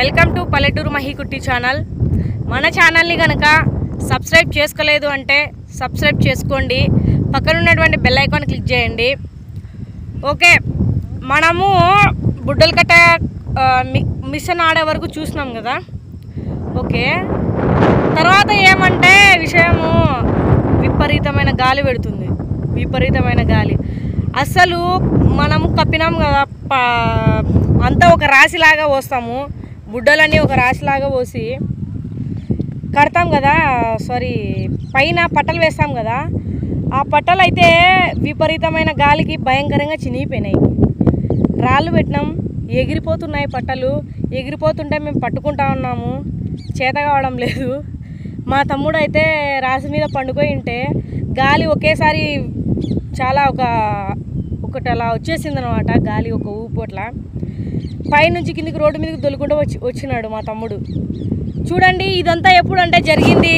Welcome to పల్లెటూరు మహికుట్టి channel మన ఛానల్ని కనుక సబ్స్క్రైబ్ చేసుకోలేదు అంటే సబ్స్క్రైబ్ చేసుకోండి పక్కన ఉన్నటువంటి బెల్ ఐకాన్ క్లిక్ చేయండి ఓకే మనము బుడ్డల కట్ట ఆ, మి- మిషన్ ఆడే వరకు చూసినాం కదా ఓకే తర్వాత ఏమంటే విషయము విపరీతమైన గాలి పెడుతుంది విపరీతమైన గాలి అస్సలు మనము కప్పినాం కదా ప- అంతా ఒక రాశిలాగా పోస్తాము బుడ్డలన్నీ ఒక రాశిలాగా పోసి కడతాం కదా సారీ పైన పట్టలు వేస్తాం కదా ఆ పట్టలు అయితే విపరీతమైన గాలికి భయంకరంగా చినిగిపోయినాయి రాళ్ళు పెట్టినాం ఎగిరిపోతున్నాయి పట్టలు ఎగిరిపోతుంటే మేము పట్టుకుంటా ఉన్నాము చేత కావడం లేదు మా తమ్ముడు అయితే రాసి మీద పండుకొని ఉంటే గాలి ఒకేసారి చాలా ఒక ఒకటి అలా వచ్చేసింది అనమాట గాలి ఒక ఊపు అట్లా పైనుంచి కిందికి రోడ్డు మీదకి దొలుకుంటూ వచ్చి వచ్చినాడు మా తమ్ముడు చూడండి ఇదంతా ఎప్పుడు అంటే జరిగింది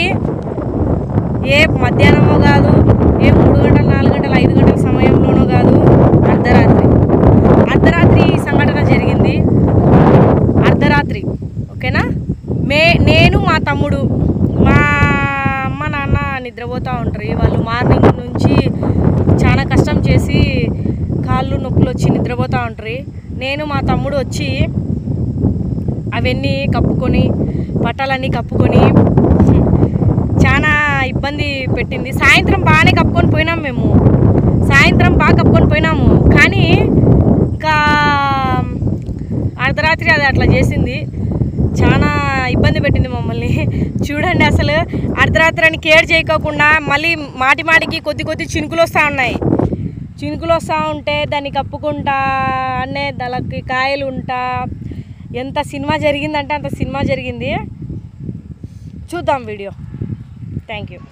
ఏ మధ్యాహ్నమో కాదు ఏ మూడు గంటలు నాలుగు గంటలు ఐదు గంటల సమయంలోనో కాదు అర్ధరాత్రి అర్ధరాత్రి ఈ సంఘటన జరిగింది అర్ధరాత్రి ఓకేనా మే నేను మా తమ్ముడు మా అమ్మ నాన్న నిద్రపోతూ ఉంటారు వాళ్ళు మార్నింగ్ నుంచి చాలా కష్టం చేసి కాళ్ళు నొప్పులు వచ్చి నిద్రపోతూ ఉంటారు నేను మా తమ్ముడు వచ్చి అవన్నీ కప్పుకొని పట్టాలన్నీ కప్పుకొని చాలా ఇబ్బంది పెట్టింది సాయంత్రం బాగానే కప్పుకొని పోయినాం మేము సాయంత్రం బాగా కప్పుకొని పోయినాము కానీ ఇంకా అర్ధరాత్రి అది అట్లా చేసింది చాలా ఇబ్బంది పెట్టింది మమ్మల్ని చూడండి అసలు అర్ధరాత్రి అని కేర్ చేయకోకుండా మళ్ళీ మాటి మాటికి కొద్ది కొద్ది చినుకులు వస్తూ ఉన్నాయి చినుకులు వస్తూ ఉంటే దాన్ని కప్పుకుంటా అన్నే దానికి కాయలు ఉంటా ఎంత సినిమా జరిగిందంటే అంత సినిమా జరిగింది చూద్దాం వీడియో థ్యాంక్ యూ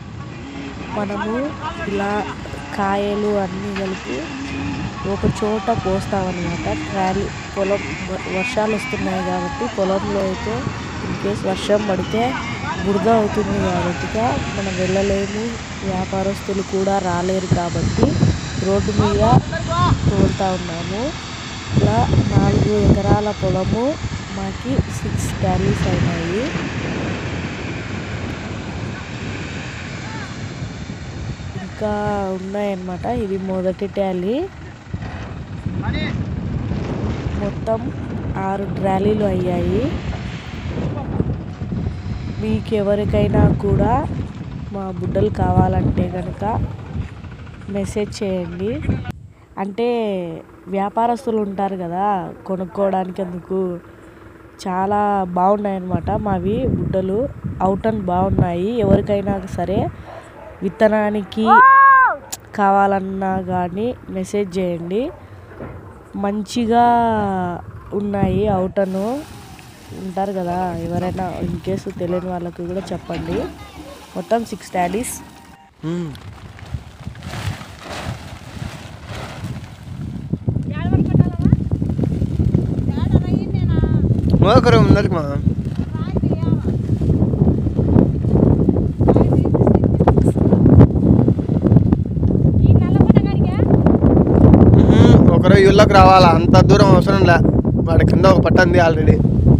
మనము ఇలా కాయలు అన్నీ కలిపి ఒక చోట పోస్తామన్నమాట ట్రాలీ పొలం వ- వర్షాలు వస్తున్నాయి కాబట్టి పొలంలో అయితే ఇన్ కేస్ వర్షం పడితే బురద అవుతుంది కాబట్టిగా మనం వెళ్ళలేము వ్యాపారస్తులు కూడా రాలేరు కాబట్టి రోడ్డు మీద తోలుతా ఉన్నాము ఇలా నాలుగు ఎకరాల పొలము మాకి సిక్స్ ట్రాలీస్ అయినాయి ఇంకా ఉన్నాయన్నమాట ఇది మొదటి ట్యాలీ మొత్తం ఆరు ట్రాలీలు అయ్యాయి మీకు ఎవరికైనా కూడా మా బుడ్డలు కావాలంటే కనుక మెసేజ్ చేయండి అంటే వ్యాపారస్తులు ఉంటారు కదా కొనుక్కోవడానికి అందుకు చాలా బాగున్నాయన్నమాట మావి బుడ్డలు అవుట్ అండ్ బాగున్నాయి ఎవరికైనా సరే విత్తనానికి కావాలన్నా కానీ మెసేజ్ చేయండి మంచిగా ఉన్నాయి అవుటను ఉంటారు కదా ఎవరైనా ఇన్ కేసు తెలియని వాళ్ళకి కూడా చెప్పండి మొత్తం సిక్స్ డాడీస్ మోకరు ఉన్నది మా ఒకరు ఇళ్ళకి రావాలా అంత దూరం అవసరం లే వాడి కింద ఒక పట్ట ఉంది ఆల్రెడీ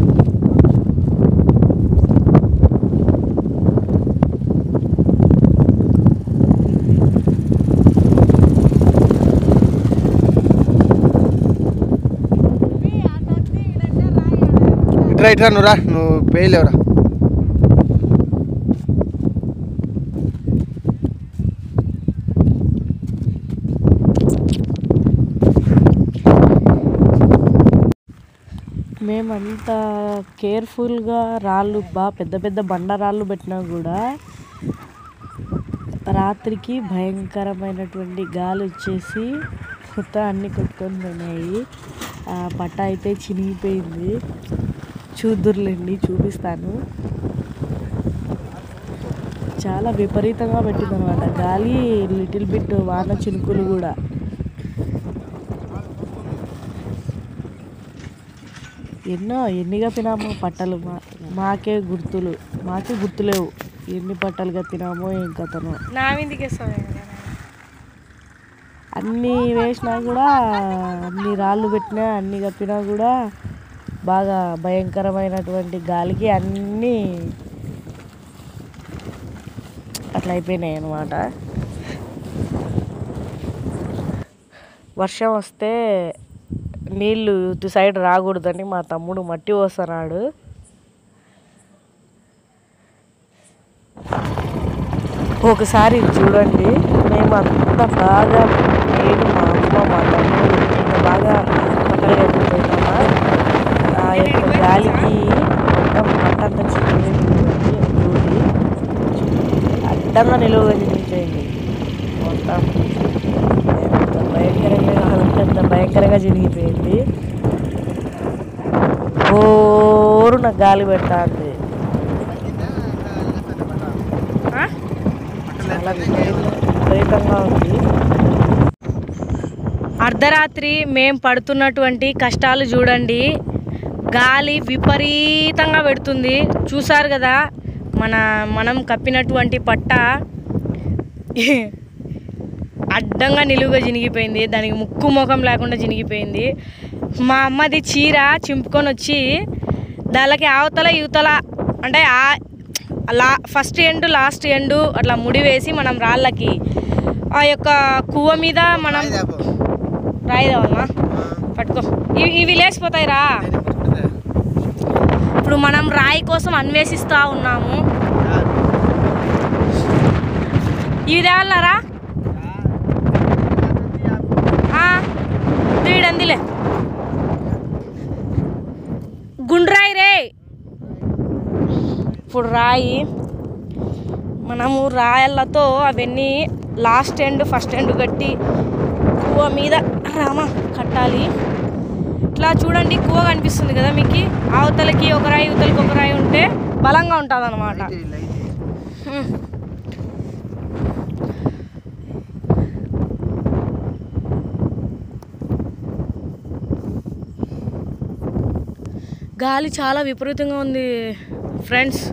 ఇట్రా ఇట్రా నువ్వు రా నువ్వు పేయలేవురా మేమంతా కేర్ఫుల్గా రాళ్ళు బాగా పెద్ద పెద్ద బండరాళ్ళు పెట్టినా కూడా రాత్రికి భయంకరమైనటువంటి గాలి వచ్చేసి మొత్తం అన్ని కొట్టుకొని పోయినాయి ఆ పట్ట అయితే చినిగిపోయింది చూద్దురులేండి చూపిస్తాను చాలా విపరీతంగా పెట్టింది అనమాట గాలి లిటిల్ బిట్ వాన చినుకులు కూడా ఎన్నో ఎన్ని కప్పినామో పట్టలు మా మాకే గుర్తులు మాకే గుర్తులేవు ఎన్ని పట్టలు కప్పినామో ఏం కథనో నా మీదకి వస్తుంది అన్నీ వేసినా కూడా అన్ని రాళ్ళు పెట్టినా అన్ని కప్పినా కూడా బాగా భయంకరమైనటువంటి గాలికి అన్నీ అట్లా అయిపోయినాయి అన్నమాట వర్షం వస్తే నీళ్ళు ఇటు సైడ్ రాకూడదని మా తమ్ముడు మట్టి పోస్తున్నాడు ఒకసారి ఇది చూడండి మేము అంతా బాగా నేను మా అమ్మ మా తమ్ముడు ఇంత బాగా పక్కన వెళ్ళిపోయినామా ఆ యొక్క గాలికి మొత్తం పంట అంతా చిరిగిపోయింది డ్యూటీ అడ్డంగా నిలువుగా చిరిగిపోయింది మొత్తం ఎంత భయంకరంగా కావాలంటే అంత భయంకరంగా చిరిగిపోయింది ఓరున గాలి పెడతాంది ఆ? చాలా విపరీతంగా విపరీతంగా ఉంది అర్ధరాత్రి మేం పడుతున్నటువంటి కష్టాలు చూడండి గాలి విపరీతంగా పెడుతుంది చూసారు కదా మన మనం కప్పినటువంటి పట్ట అడ్డంగా నిలువుగా చినిగిపోయింది దానికి ముక్కు ముఖం లేకుండా చినిగిపోయింది మా అమ్మది చీర చింపుకొని వచ్చి దానికి అవతల యువతల అంటే ఆ లా ఫస్ట్ ఎండ్ లాస్ట్ ఎండ్ అట్లా ముడి వేసి మనం రాళ్ళకి ఆ యొక్క కువ్వ మీద మనం రాయిదామమ్మా పట్టుకో ఇవి ఇవి లేచిపోతాయి రా ఇప్పుడు మనం రాయి కోసం అన్వేషిస్తూ ఉన్నాము ఇవి తేవాలన్నారా వీడందిలే గుండ్రాయి రే ఇప్పుడు రాయి మనము రాయళ్ళతో అవన్నీ లాస్ట్ ఎండ్ ఫస్ట్ ఎండ్ కట్టి కువ మీద రామ కట్టాలి ఇట్లా చూడండి కువ కనిపిస్తుంది కదా మీకు అవతలకి ఒక రాయి ఇవతలకి ఒక రాయి ఉంటే బలంగా ఉంటుంది అనమాట గాలి చాలా విపరీతంగా ఉంది ఫ్రెండ్స్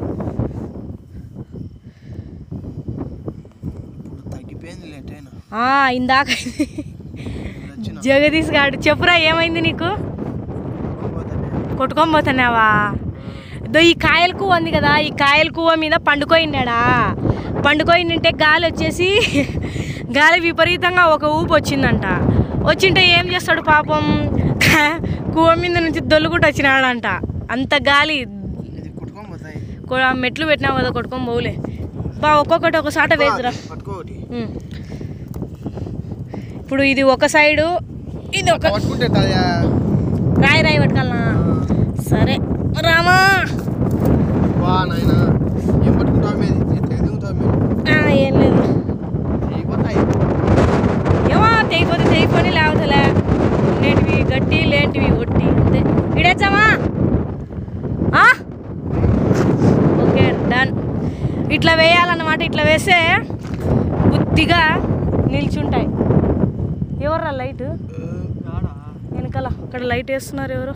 తగ్గిపోయింది లేట్ అయినా ఆ, ఇందాక జగదీష్ గారు చెప్పురా ఏమైంది నీకు కొట్టుకొని పోతున్నావా ఇదో ఈ కాయల కువ్వ ఉంది కదా ఈ కాయల కువ్వ మీద పండుకోయినాడా పండుకోయిందంటే గాలి వచ్చేసి గాలి విపరీతంగా ఒక ఊపు వచ్చిందంట వచ్చింటే ఏం చేస్తాడు పాపం కా- కువ్వ మీద నుంచి దొల్లుకుంటూ వచ్చినాడంట అంత గాలి ఇది కుట్టుకొని పోతాయి కొ- మెట్లు పెట్టినావు కదా కొట్టుకొని పోవులే బా ఒక్కొక్కటి ఒక సాట వేదురా పట్టుకోటి ఉమ్. ఇప్పుడు ఇది ఒక సైడు ఇది ఒక పట్టుకుంటే తాయా రాయి రాయి పట్టుకోవాలనా సరే రామా వా నాయన ఏం పట్టుకుంటావు మీద తెగుతావు మీద ఆ, ఏం లేదు అయిపోతాయి ఏమో తెగిపోతే తెగిపోని లేవతలే లేటివి గట్టి లేటివి ఒట్టి అంతే ఇడేచ్చామా ఆ? ఓకే డన్ ఇట్లా వేయాలన్నమాట ఇట్లా వేస్తే బుద్ధిగా నిల్చుంటాయి ఎవర్రా లైట్ వెనకాల అక్కడ లైట్ వేస్తున్నారు ఎవరు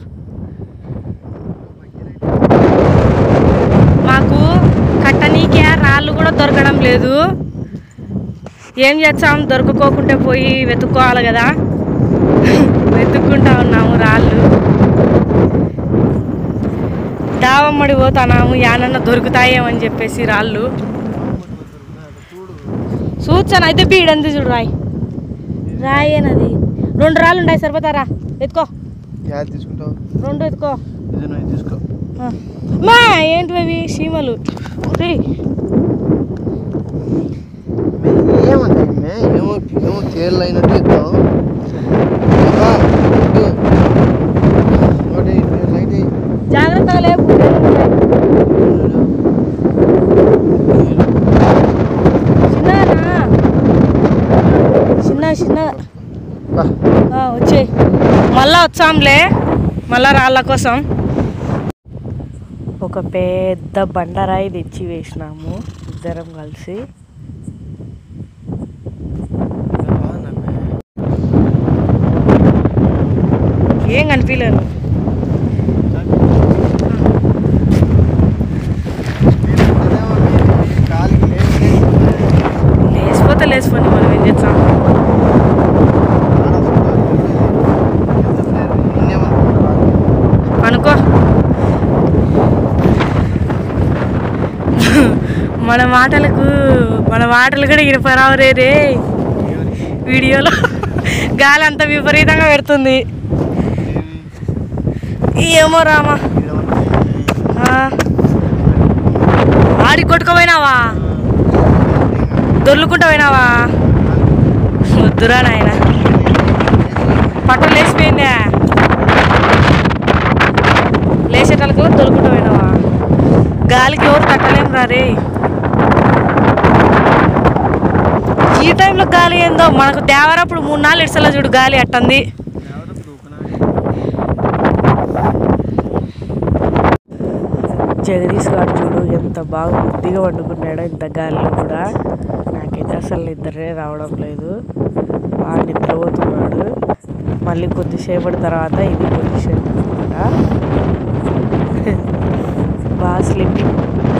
మాకు కట్టనీకే రాళ్ళు కూడా దొరకడం లేదు ఏం చేస్తాం దొరకకోకుంటే పోయి వెతుక్కోవాలి కదా వెతుక్కుంటా ఉన్నాము రాళ్ళు దావమ్మడి పోతున్నాము యానన్న దొరుకుతాయేమని చెప్పేసి రాళ్ళు చూచాను అయితే బీడంది చూడు రాయి రాయేనది రెండు రాళ్ళు ఉన్నాయి సరిపోతారా ఎత్తుకో యాడ్ తీసుకుంటావు రెండు ఎత్తుకో ఇది నువ్వు తీసుకో ఆ. మా ఏంటివి అవి సీమలు రేయ్, ఏమంటాయి మే ఏమో ఏమో తేళ్ళు అయినట్టు ఇద్దాం లైట్ జాగ్రత్తగా లేపు చిన్ననా చిన్న చిన్న వచ్చేయి మళ్ళా వచ్చాంలే మళ్ళా రాళ్ళ కోసం ఒక పెద్ద బండరాయి తెచ్చి వేసినాము ఇద్దరం కలిసి ఏం కనిపించలేదు కాలికి లేచి లేచిపోతే లేచిపోయి మనం ఏం చేస్తాం అనుకో మన మాటలకు మన మాటలు కూడా ఇరపరావు రే రే వీడియోలో గాలి అంత విపరీతంగా పెడుతుంది ఏమో రామా ఆ. ఆడికి కొట్టుకుపోయినావా దొర్లుకుంటూ పోయినావా వద్దురా నాయన పట్టలు లేచిపోయిందా లేచేటలకల్లా దొరుకుంటూ పోయినావా గాలికి ఎవరు తట్టలేం రా రే ఈ టైంలో గాలి ఏందో మనకు దేవరప్పుడు మూడు నాలుగు ఇడ్సలా చూడు గాలి అట్టంది జగదీష్ గారు చూడు ఎంత బాగా బుద్ధిగా వండుకున్నాడో ఇంత గాలిలో కూడా నాకైతే అసలు నిద్రే రావడం లేదు బాగా నిద్రపోతున్నాడు మళ్ళీ కొద్దిసేపటి తర్వాత ఇది పొజిషన్ అనమాట బాగా స్లీపింగ్